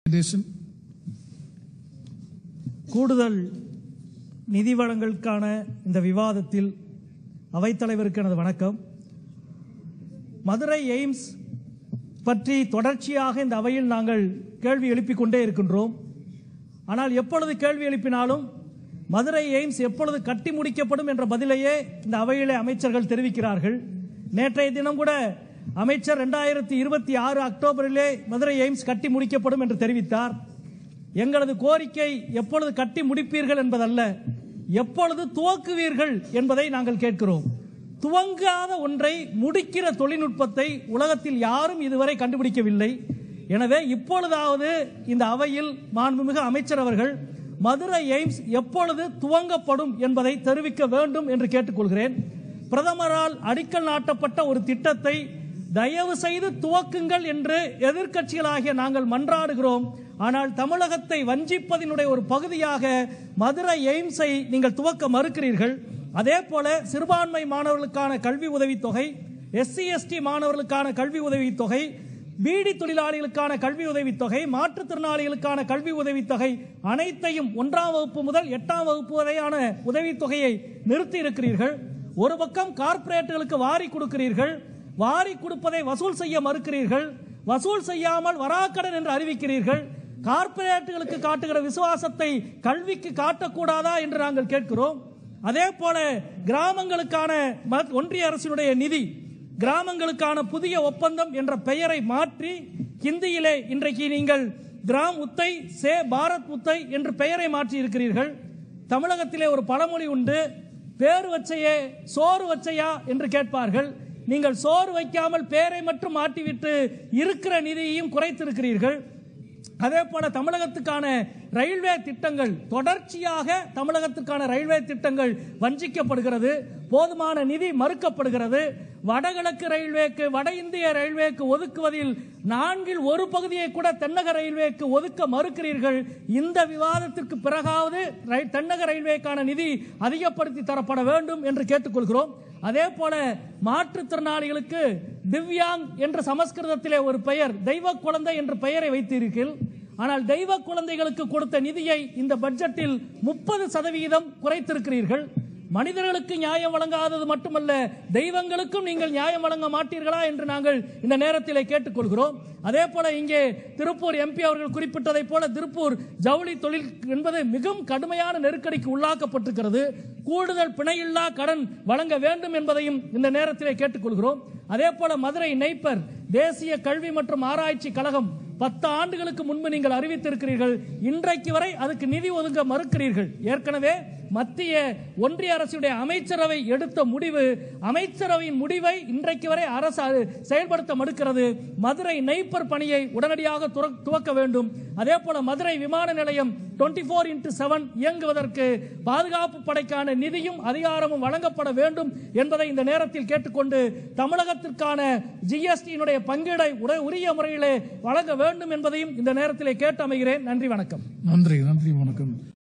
Recommendation. கூடுதல் நிதி வழங்கலுக்கான இந்த விவாதத்தில் அவைத்தலைவருக்கு எனது வணக்கம் மதுரை எய்ம்ஸ் பற்றி தொடர்ச்சியாக இந்த அவையில் நாங்கள் கேள்வி எழுப்பிக் கொண்டே இருக்கின்றோம் ஆனால் எப்பொழுது கேள்வி எழுப்பினாலும் மதுரை எய்ம்ஸ் எப்பொழுது கட்டி முடிக்கப்படும் என்ற பதிலையே இந்த அவையிலே அமைச்சர்கள் தெரிவிக்கிறார்கள் நேற்றைய தினம் கூட அமைச்சர் ரெண்டாயிரத்தி இருபத்தி ஆறு அக்டோபரிலே மதுரை எய்ம்ஸ் கட்டி முடிக்கப்படும் என்று தெரிவித்தார் எங்களது கோரிக்கை எப்பொழுது கட்டி முடிப்பீர்கள் என்பதல்ல எப்பொழுது துவக்குவீர்கள் என்பதை நாங்கள் கேட்கிறோம் துவங்காத ஒன்றை முடிக்கிற தொழில்நுட்பத்தை உலகத்தில் யாரும் இதுவரை கண்டுபிடிக்கவில்லை எனவே இப்பொழுதாவது இந்த அவையில் மாண்புமிகு அமைச்சர் அவர்கள் மதுரை எய்ம்ஸ் எப்பொழுது துவங்கப்படும் என்பதை தெரிவிக்க வேண்டும் என்று கேட்டுக்கொள்கிறேன் பிரதமரால் அடிக்கல் நாட்டப்பட்ட ஒரு திட்டத்தை தயவு செய்து துவக்குங்கள் என்று எதிர்க்கட்சிகளாகிய நாங்கள் மன்றாடுகிறோம் ஆனால் தமிழகத்தை வஞ்சிப்பதினுடைய ஒரு பகுதியாக மதுரை எய்ம்ஸை நீங்கள் துவக்க மறுக்கிறீர்கள் அதே போல சிறுபான்மை மாணவர்களுக்கான கல்வி உதவித்தொகை எஸ்சி எஸ்டி மாணவர்களுக்கான கல்வி உதவித்தொகை பீடி தொழிலாளிகளுக்கான கல்வி உதவித்தொகை மாற்றுத்திறனாளிகளுக்கான கல்வி உதவித்தொகை அனைத்தையும் ஒன்றாம் வகுப்பு முதல் எட்டாம் வகுப்பு வரையான உதவித்தொகையை நிறுத்தி இருக்கிறீர்கள் ஒரு பக்கம் கார்ப்பரேட்டுகளுக்கு வாரி கொடுக்கிறீர்கள் வாரி கொடுப்பதை வசூல் செய்ய மறுக்கிறீர்கள் வசூல் செய்யாமல் வராக்கடன் என்று அறிவிக்கிறீர்கள் கார்ப்பரேட்டுகளுக்கு காட்டுகிற விசுவாசத்தை கல்விக்கு காட்டக்கூடாதா என்று நாங்கள் கேட்கிறோம் அதே போல கிராமங்களுக்கான ம- ஒன்றிய அரசினுடைய நிதி கிராமங்களுக்கான புதிய ஒப்பந்தம் என்ற பெயரை மாற்றி ஹிந்தியிலே இன்றைக்கு நீங்கள் கிராம் உத்தை சே பாரத் உத்தை என்று பெயரை மாற்றி இருக்கிறீர்கள் தமிழகத்திலே ஒரு பழமொழி உண்டு பேர் வச்சையே சோறு வச்சையா என்று கேட்பார்கள் நீங்கள் சோறு வைக்காமல் பேரை மட்டும் மாட்டிவிட்டு இருக்கிற நிதியையும் குறைத்திருக்கிறீர்கள் அதே போல தமிழகத்துக்கான ரயில்வே திட்டங்கள் தொடர்ச்சியாக தமிழகத்துக்கான ரயில்வே திட்டங்கள் வஞ்சிக்கப்படுகிறது போதுமான நிதி மறுக்கப்படுகிறது வடகிழக்கு ரயில்வேக்கு வட இந்திய ரயில்வேக்கு ஒதுக்குவதில் நான்கில் ஒரு பகுதியை கூட தென்னக ரயில்வேக்கு ஒதுக்க மறுக்கிறீர்கள் இந்த விவாதத்திற்கு பிறகாவது ரை- தென்னக ரயில்வேக்கான நிதி அதிகப்படுத்தி தரப்பட வேண்டும் என்று கேட்டுக்கொள்கிறோம் அதே போல மாற்றுத்திறனாளிகளுக்கு திவ்யாங் என்ற சமஸ்கிருதத்திலே ஒரு பெயர் தெய்வ குழந்தை என்ற பெயரை வைத்தீர்கள் ஆனால் தெய்வ குழந்தைகளுக்கு கொடுத்த நிதியை இந்த பட்ஜெட்டில் முப்பது சதவீதம் குறைத்திருக்கிறீர்கள் மனிதர்களுக்கு நியாயம் வழங்காதது மட்டுமல்ல தெய்வங்களுக்கும் நீங்கள் நியாயம் வழங்க மாட்டீர்களா என்று நாங்கள் இந்த நேரத்திலே கேட்டுக்கொள்கிறோம் அதே போல இங்கே திருப்பூர் எம்பி அவர்கள் குறிப்பிட்டதைப் போல திருப்பூர் ஜவுளி தொழில் என்பது மிகவும் கடுமையான நெருக்கடிக்கு உள்ளாக்கப்பட்டிருக்கிறது கூடுதல் பிணையில்லா கடன் வழங்க வேண்டும் என்பதையும் இந்த நேரத்திலே கேட்டுக்கொள்கிறோம் அதே போல மதுரை நெய்ப்பர் தேசிய கல்வி மற்றும் ஆராய்ச்சி கழகம் பத்து ஆண்டுகளுக்கு முன்பு நீங்கள் அறிவித்திருக்கிறீர்கள் இன்றைக்கு வரை அதுக்கு நிதி ஒதுங்க மறுக்கிறீர்கள் ஏற்கனவே மத்திய ஒன்றிய அரசுடைய அமைச்சரவை எடுத்த முடிவு அமைச்சரவையின் முடிவை இன்றைக்கு வரை அரசு அது செயல்படுத்த மறுக்கிறது மதுரை நெய்ப்பர் பணியை உடனடியாக துற- துவக்க வேண்டும் அதே போல மதுரை விமான நிலையம் 24 ஃபோர் இன்ட்டு செவன் இயங்குவதற்கு பாதுகாப்பு படைக்கான நிதியும் அதிகாரமும் வழங்கப்பட வேண்டும் என்பதை இந்த நேரத்தில் கேட்டுக்கொண்டு தமிழகத்திற்கான ஜிஎஸ்டியினுடைய பங்கீடை உட- உரிய முறையிலே வழங்க வேண்டும் என்பதையும் இந்த நேரத்திலே கேட்டு அமைகிறேன் நன்றி வணக்கம் நன்றி நன்றி வணக்கம்